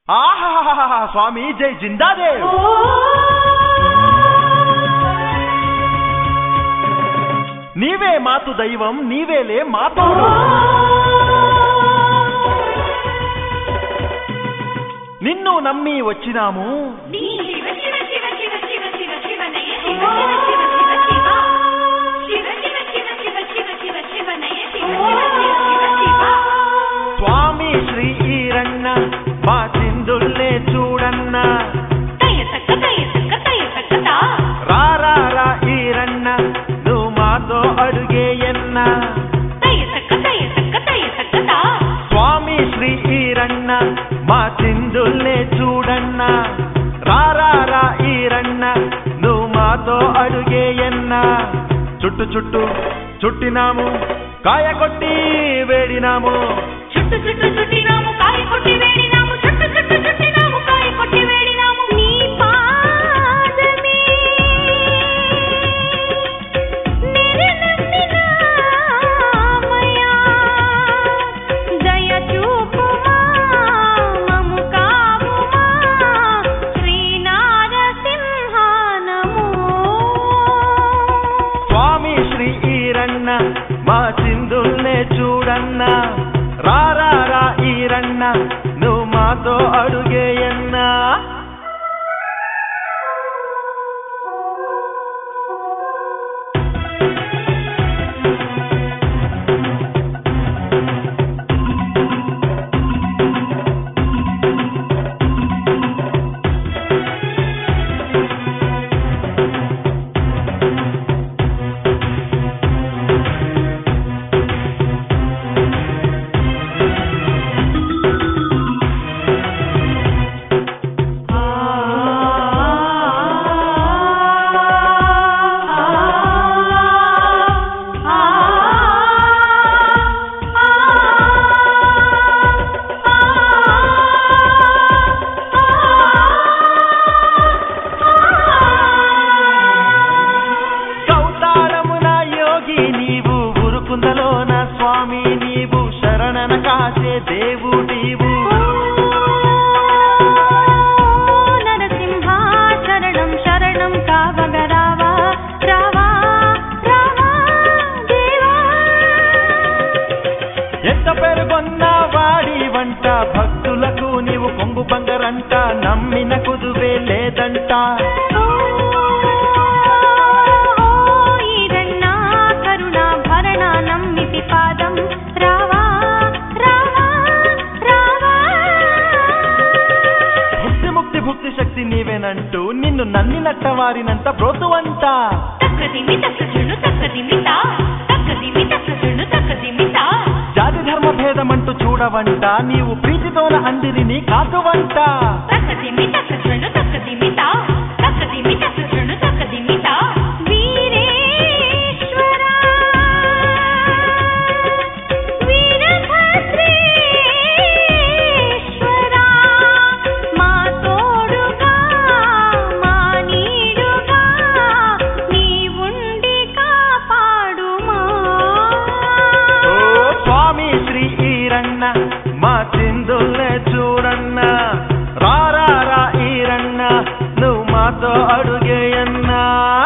ఆహాహాహా స్వామి జై జిందాదేవ్ నీవే మాతు దైవం నీవేలే మాతోడు నిన్ను నమ్మి వచ్చినాము శివ శివ శివ శివ శివ శివ శివనయ శివ శివ శివ శివ శివ శివ శివ శివ శివ శివ శివ శివనయ శివ శివ శివ శివ శివ స్వామి శ్రీ ఈరన్న మా చిందుల్లే చూడన్న తయ తక్క తయ తక్క తయ తక్క తా రారా రా ఈరన్న నువ్వు మాతో అడుగేయన్న తయ తక్క తయ తక్క తయ తక్క తా స్వామి శ్రీ ఈరన్న మా చిందుల్లే చూడన్న రారా రా ఈరన్న నువ్వు మాతో అడుగేయన్న చుట్టు చుట్టు చుట్టినాము కాయ కొట్టి వేడినాము చుట్టు చుట్టు చుట్టినాము కాయ కొట్టి వేడినాము చుట్టు చుట్టు చుట్టినాము కాయ కొట్టి వేడినాము నీ పాదమే నిరనమ్మినామయ్యా దయ చూపుమా మము కావుమా శ్రీనారసింహానము స్వామి శ్రీ ఈరన్న మా చిందుల్నే చూడన్న రారా రా ఈరన్న నువ్వు మాతో అడుగేయన్నా కౌతారమున యోగి నీవు ఉరుకుందలోన స్వామి నీవు శరణన కాసే దేవుడీవు నరసింహ శరణం శరణం కావగరావా రావా రావా దేవా ఎంత పెరుగొన్న వాడి వంట భక్తులకు నీవు కొంగు బంగరంట నమ్మిన కుదువే లేదంట ఈరన్నా కరుణా భరణ నమ్మితి పాదం రావా రావా రావా భుక్తి ముక్తి భుక్తి శక్తి నీవేనంటూ నిన్ను నన్నినట్ట వారినంత బ్రోతువంట తక్కదిమి తక్క శృణు తక్కదిమిత తక్కదిమి తక్క శృణు తక్కదిమిత జాతి ధర్మ భేదమంటూ చూడవంట నీవు ప్రీతితోన అందిరిని కాదువంట తక్కదిమి తక్క శృణు తక్కదిమిత తక్కదిమి తక్క శృణు తక్కదిమిత వీరేశ్వరా వీరభద్రేశ్వరా మా తోడుగా మా నీడుగా నీవుండి కాపాడుమా ఓ స్వామి శ్రీ ఈరన్న మా చిందుల్లే చూడన్న రారా రా ఈరన్న నువ్వు మాతో అడుగేయన్నా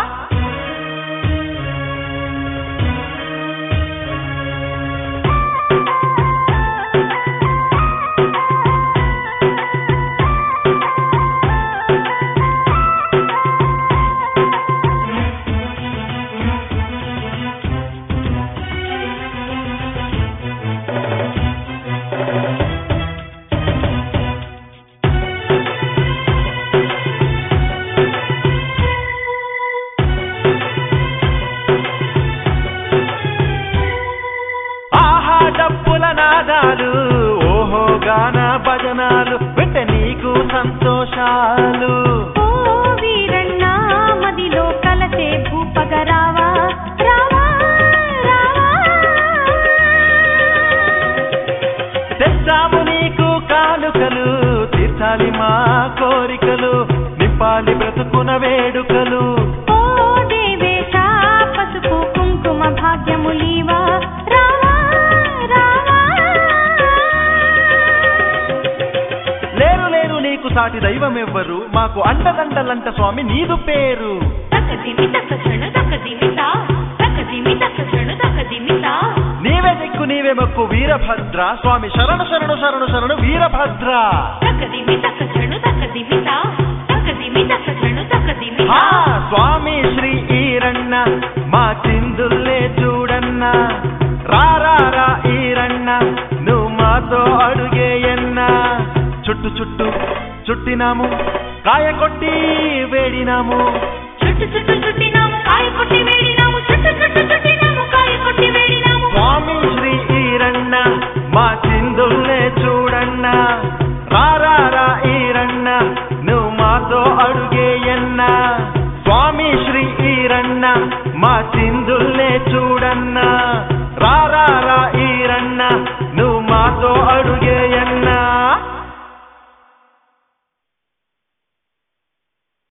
ఆహా డప్పుల నాదాలు ఓహో గాన భజనాలు వెంట నీకు సంతోషాలు ఓ వీరన్నా మదిలో కలసే భూపగరావా రావా రావా తెచ్చాము నీకు కానుకలు తీర్చాలి మా కోరికలు నింపాలి బ్రతుకున వేడుకలు ఓ దేవేశ పసుపు కుంకుమ భాగ్యములీవా రావా రావా లేరు లేరు నీకు సాటి దైవం ఎవ్వరు మాకు అండదండలంట స్వామి నీదు పేరు తకదిమి తక క్షణ తకదిమిత తకదిమి తక క్షణ తకదిమిత నీవే దిక్కు నీవే మొక్కు వీరభద్ర స్వామి శరణు శరణు శరణు శరణు వీరభద్ర తకదిమి తక క్షణ తకదిమిత తకదిమి తక క్షణ తకదిమిత ఆ స్వామి శ్రీ ఈరన్న మా చిందుల్లే చూడన్న రారా ఈరన్న నువ్వు మాతో అడుగేయన్నా చుట్టు చుట్టు చుట్టినాము కాయ కొట్టి వేడినాము చుట్టు చుట్టు చుట్టినాము కాయ కొట్టి వేడినాము చుట్టు చుట్టు చుట్టినాము కాయ కొట్టి వేడినాము స్వామి శ్రీ ఈరన్న మా చిందుల్లే చూడన్న రారా ఈరన్న నువ్వు మాతో అడుగేయన్నా స్వామి శ్రీ ఈరన్న మా చిందుల్లే చూడన్నా